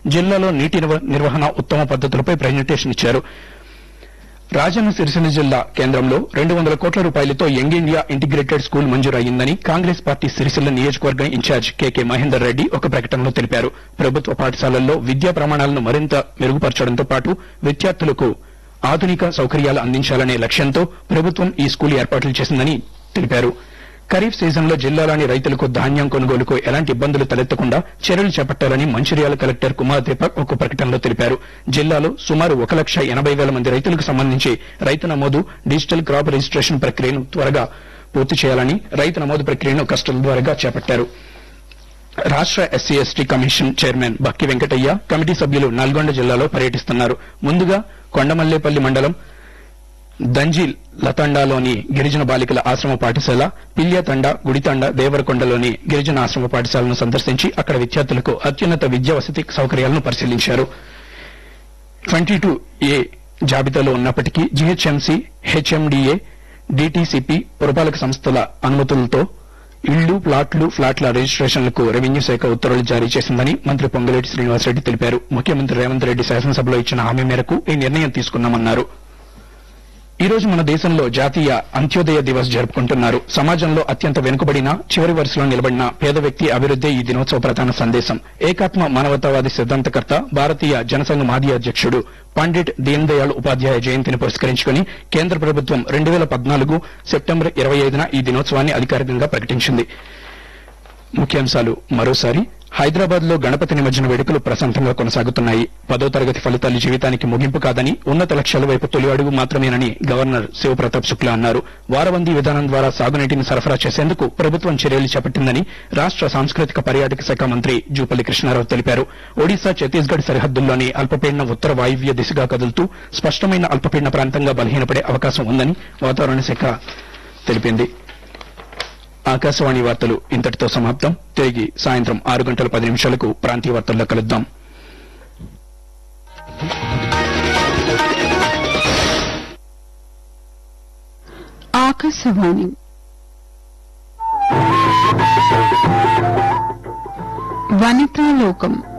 జిల్లాలో నీటి నిర్వ- నిర్వహణ ఉత్తమ పద్దతులపై ప్రజెంటేషన్ ఇచ్చారు రాజన్న సిరిసిల్ల జిల్లా కేంద్రంలో రెండు వందల కోట్ల రూపాయలతో యంగ్ ఇండియా ఇంటిగ్రేటెడ్ స్కూల్ మంజూరు అయ్యిందని కాంగ్రెస్ పార్టీ సిరిసిల్ల నియోజకవర్గం ఇన్ఛార్జ్ కెకే మహేందర్ రెడ్డి ఒక ప్రకటనలో తెలిపారు ప్రభుత్వ పాఠశాలల్లో విద్యా ప్రమాణాలను మరింత మెరుగుపరచడంతో పాటు విద్యార్థులకు ఆధునిక సౌకర్యాలు అందించాలనే లక్ష్యంతో ప్రభుత్వం ఈ స్కూల్ ఏర్పాట్లు చేసిందని తెలిపారు ఖరీఫ్ సీజన్లో జిల్లాలోని రైతులకు ధాన్యం కొనుగోలుకు ఎలాంటి ఇబ్బందులు తలెత్తకుండా చర్యలు చేపట్టాలని మంచిర్యాల కలెక్టర్ కుమార్ దీపక్ ఒక ప్రకటనలో తెలిపారు జిల్లాలో సుమారు ఒక లక్ష ఎనభై వేల మంది రైతులకు సంబంధించి రైతు నమోదు డిజిటల్ క్రాప్ రిజిస్ట్రేషన్ ప్రక్రియను త్వరగా పూర్తి చేయాలని రైతు నమోదు ప్రక్రియను కష్టం ద్వారాగా చేపట్టారు రాష్ట్ర SC ST commission chairman Bakki Venkataiah committee సభ్యులు నల్గొండ జిల్లాలో పర్యటిస్తున్నారు ముందుగా కొండమల్లేపల్లి మండలం దంజి లతండాలోని గిరిజన బాలికల ఆశ్రమ పాఠశాల పిల్యతండ గుడితండ దేవరకొండలోని గిరిజన ఆశ్రమ పాఠశాలను సందర్శించి అక్కడ విద్యార్థులకు అత్యున్నత విద్యా వసతి సౌకర్యాలను పరిశీలించారు ట్వంటీ టూ ఏ జాబితాలో ఉన్నప్పటికీ జీహెచ్ఎంసీ హెచ్ఎండిఏ డీటీసీపీ పురపాలక సంస్థల అనుమతులతో ఇళ్లు ప్లాట్లు ఫ్లాట్ల రిజిస్ట్రేషన్లకు రెవెన్యూ శాఖ ఉత్తర్వులు జారీ చేసిందని మంత్రి పొంగులేటి శ్రీనివాసరెడ్డి తెలిపారు ముఖ్యమంత్రి రేవంత్ రెడ్డి శాసనసభలో ఇచ్చిన హామీ మేరకు ఈ నిర్ణయం తీసుకున్నామన్నారు ఈ రోజు మన దేశంలో జాతీయ అంత్యోదయ దివస్ జరుపుకుంటున్నారు సమాజంలో అత్యంత వెనుకబడిన చివరి వరుసలో నిలబడిన పేద వ్యక్తి అభివృద్దే ఈ దినోత్సవ ప్రధాన సందేశం ఏకాత్మ మానవతావాది సిద్ధాంతకర్త భారతీయ జనసంఘ మాజీ అధ్యక్షుడు పండిట్ దీన్ దయాళ్ ఉపాధ్యాయ జయంతిని పురస్కరించుకుని కేంద్ర ప్రభుత్వం రెండు వేల పద్నాలుగు సెప్టెంబర్ ఇరవై ఐదున ఈ దినోత్సవాన్ని అధికారికంగా ప్రకటించింది ముఖ్యాంశాలు మరోసారి హైదరాబాద్ లో గణపతి నిమజ్జన వేడుకలు ప్రశాంతంగా కొనసాగుతున్నాయి పదో తరగతి ఫలితాలు జీవితానికి ముగింపు కాదని ఉన్నత లక్ష్యాల వైపు తొలి అడుగు మాత్రమేనని గవర్నర్ శివప్రతాప్ శుక్లా అన్నారు వారబందీ విధానం ద్వారా సాగునీటిని సరఫరా చేసేందుకు ప్రభుత్వం చర్యలు చేపట్టిందని రాష్ట సాంస్కృతిక పర్యాటక శాఖ మంత్రి జూపల్లి కృష్ణారావు తెలిపారు ఒడిశా ఛత్తీస్గఢ్ సరిహద్దుల్లోని అల్పపీడన ఉత్తర వాయువ్య దిశగా కదులుతూ స్పష్టమైన అల్పపీడన ప్రాంతంగా బలహీనపడే అవకాశం ఉందని వాతావరణ శాఖ తెలిపింది ఆకాశవాణి వార్తలు ఇంతటితో సమాప్తం తిరిగి సాయంత్రం ఆరు గంటల పది నిమిషాలకు ప్రాంతీయ వార్తల్లో కలుద్దాం ఆకాశవాణి వనితా లోకం